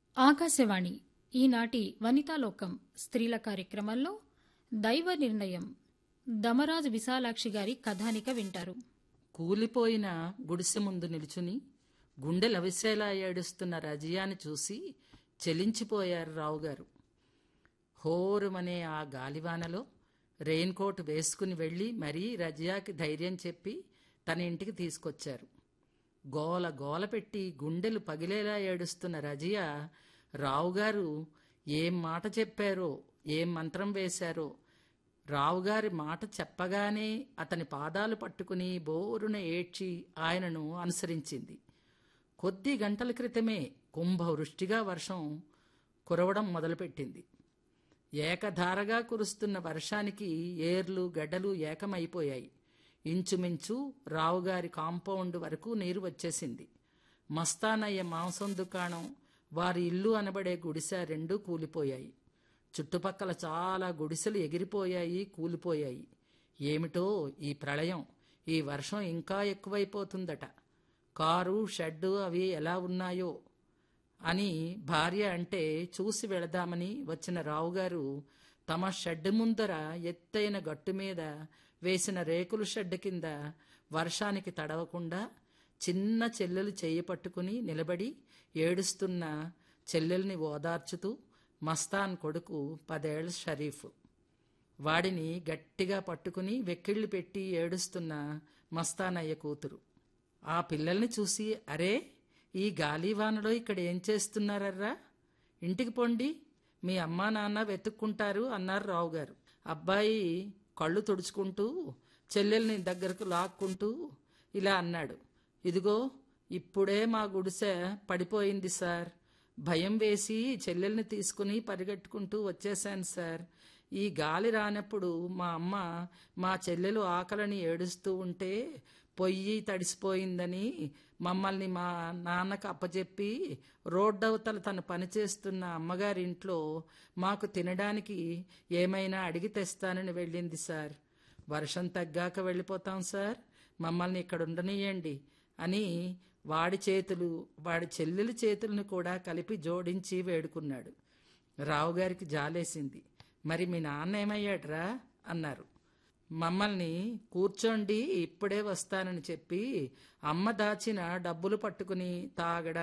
ఆకాశవాణి ఈనాటి వనితాలోకం స్త్రీల కార్యక్రమంలో దైవ నిర్ణయం దమరాజు విశాలాక్షి గారి కథానిక వింటారు కూలిపోయిన గుడిసె ముందు నిలుచుని గుండె లవిసేలా ఏడుస్తున్న రజియాని చూసి చెలించిపోయారు రావుగారు హోరుమనే ఆ గాలివానలో రెయిన్ కోట్ వేసుకుని వెళ్ళి మరీ రజియాకి ధైర్యం చెప్పి తన ఇంటికి తీసుకొచ్చారు గోల గోల పెట్టి గుండెలు పగిలేలా ఏడుస్తున్న రజియా రావుగారు ఏం మాట చెప్పారో ఏం మంత్రం వేశారో రావుగారి మాట చెప్పగానే అతని పాదాలు పట్టుకుని బోరున ఏడ్చి ఆయనను అనుసరించింది కొద్ది గంటల క్రితమే కుంభవృష్టిగా వర్షం కురవడం మొదలుపెట్టింది ఏకధారగా కురుస్తున్న వర్షానికి ఏర్లు గడ్డలు ఏకమైపోయాయి ఇంచుమించు రావుగారి కాంపౌండ్ వరకు నీరు వచ్చేసింది మస్తానయ్య మాంసం దుకాణం వారి ఇల్లు అనబడే గుడిసె రెండూ కూలిపోయాయి చుట్టుపక్కల చాలా గుడిసెలు ఎగిరిపోయాయి కూలిపోయాయి ఏమిటో ఈ ప్రళయం ఈ వర్షం ఇంకా ఎక్కువైపోతుందట కారు షెడ్డు అవి ఎలా ఉన్నాయో అని భార్య అంటే చూసి వెళదామని వచ్చిన రావుగారు తమ షెడ్ ముందర ఎత్తైన గట్టు మీద వేసిన రేకుల షెడ్ కింద వర్షానికి తడవకుండా చిన్న చెల్లెలు చేయి పట్టుకుని నిలబడి ఏడుస్తున్న చెల్లెల్ని ఓదార్చుతూ మస్తాన్ కొడుకు పదేళ్ల షరీఫ్ వాడిని గట్టిగా పట్టుకుని వెక్కిళ్ళు పెట్టి ఏడుస్తున్న మస్తానయ్య కూతురు ఆ పిల్లల్ని చూసి అరే ఈ గాలివానలో ఇక్కడ ఏం చేస్తున్నారర్రా ఇంటికి పొండి మీ అమ్మా నాన్న వెతుక్కుంటారు అన్నారు రావుగారు అబ్బాయి కళ్ళు తుడుచుకుంటూ చెల్లెల్ని దగ్గరకు లాక్కుంటూ ఇలా అన్నాడు ఇదిగో ఇప్పుడే మా గుడిసె పడిపోయింది సార్ భయం వేసి చెల్లెల్ని తీసుకుని పరిగెట్టుకుంటూ వచ్చేశాను సార్ ఈ గాలి రానప్పుడు మా అమ్మ మా చెల్లెలు ఆకలని ఏడుస్తూ ఉంటే పొయ్యి తడిసిపోయిందని మమ్మల్ని మా నాన్నకు అప్పచెప్పి రోడ్డవతల తను పనిచేస్తున్న అమ్మగారి ఇంట్లో మాకు తినడానికి ఏమైనా అడిగి తెస్తానని వెళ్ళింది సార్ వర్షం తగ్గాక వెళ్ళిపోతాం సార్ మమ్మల్ని ఇక్కడ ఉండనియండి అని వాడి చేతులు వాడి చెల్లెలి చేతులను కూడా కలిపి జోడించి వేడుకున్నాడు రావుగారికి జాలేసింది మరి మీ నాన్న ఏమయ్యాడ్రా అన్నారు మమ్మల్ని కూర్చోండి ఇప్పుడే వస్తానని చెప్పి అమ్మ దాచిన డబ్బులు పట్టుకుని తాగడానికి